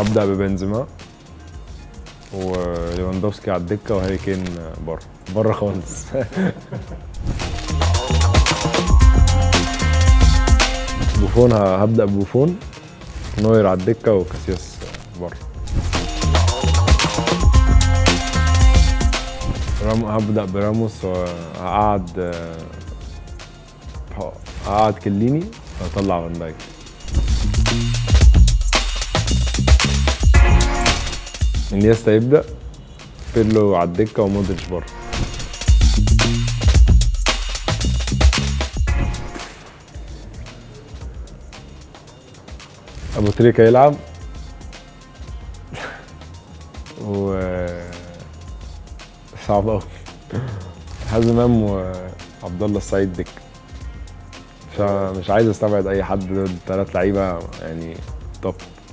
هبدا ببنزيما وليفاندوفسكي على الدكه وهاري كين بره بره خالص بوفون ه- هبدا ببوفون نوير على الدكه وكاسياس بره رام هبدا براموس وهقعد هقعد كليني واطلع فان دايك انيستا يبدا بيرلو على الدكه ومودريتش بره ابو تريكه يلعب و صعب قوي حازم امام وعبد الله السعيد دك مش ع- مش عايز استبعد اي حد دول ثلاث لعيبه يعني توب